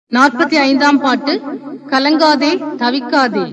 நாற்பத்தி ஐந்தாம் பாட்டு கலங்காதே தவிக்காதே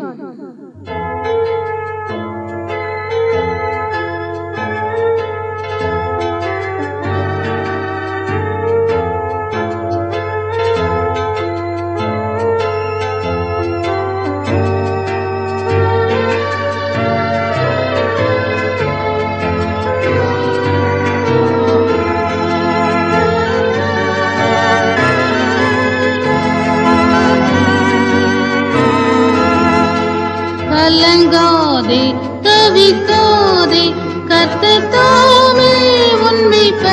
கலங்காதே தவிக்காதே கத்தத்தாமே உன்மிப்ப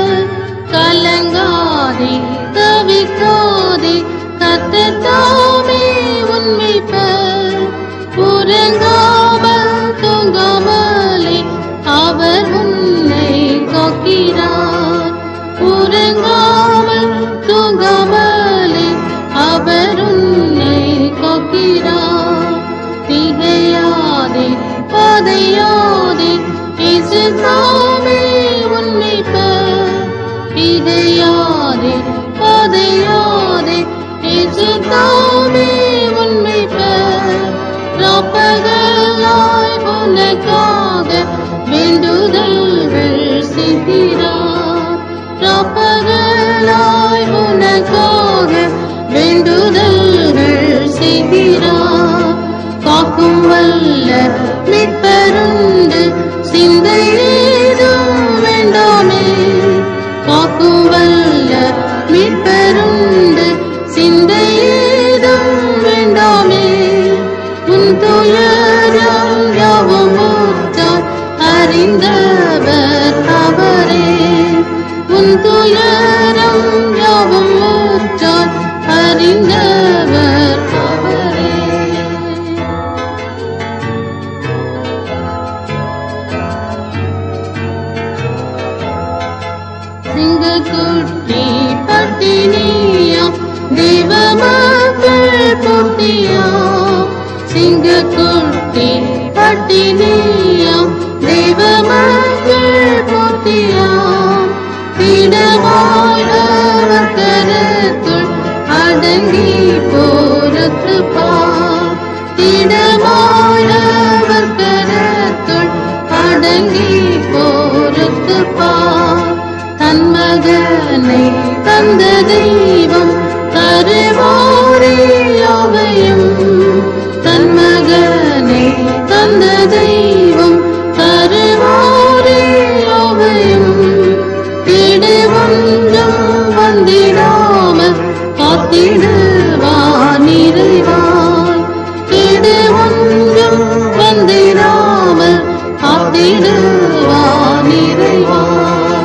கலங்காதே தவிக்காதே கத்தத்தாமே உன்மிப்ப உறங்காமல் தூங்காமலே அவர் உன்னை காக்கிறார் உறங்காமல் தூங்காமலே அவர் உன்னை காக்கிறார் திகையாதே பாதையாதே இசு தாமே உன்னிப்ப திகையாதே பாதையாதே இசு தாமே உன்னிப்ப ராப்பகலாய் உனக்காக வேண்டுதல்கள் செய்கிறார் ராப்பகலாய் உனக்காக வேண்டுதல்கள் செய்கிறார் காக்கும் வல்ல மீட்பருண்டு சிந்தை ஏதும் வேண்டாமே காக்கும் வல்ல மீட்பருண்டு சிந்தை ஏதும் வேண்டாமே உன் துயரம் யாவும் ஊற்றார் அறிந்தவர் அவரே உன் துயரம் யாவும் ஊற்றார் அறிந்தவர் அவரே சிங்கக்குட்டி பட்டினியா தெய்வ மக்கள் போட்டியா சிங்கக்குட்டி பட்டினியா தெய்வ மக்கள் போட்டியா திடமாயவர் கருத்துள் அடங்கி போரத்து பா திடமாயவர் கருத்துள் அடங்கி போரத்து பா தன் மகனை தந்த தெய்வம் தருவாரியாவையும் தன் மகனை தந்த தெய்வம் தருவாரியாவையும் திடு ஒன்றும் வந்திடாமல் காத்திடுவார் நிறைவாய் திடு ஒன்றும் வந்திடாமல் காத்திடுவார் நிறைவாய்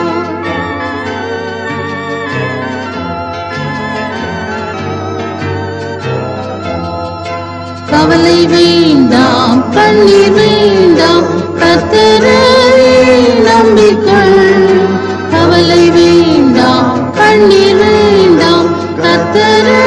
கவலை வேண்டாம் கண்ணீர் வேண்டாம் கத்தரை நம்பிக்கொள் கவலை வேண்டாம் கண்ணீர் வேண்டாம் கத்தரை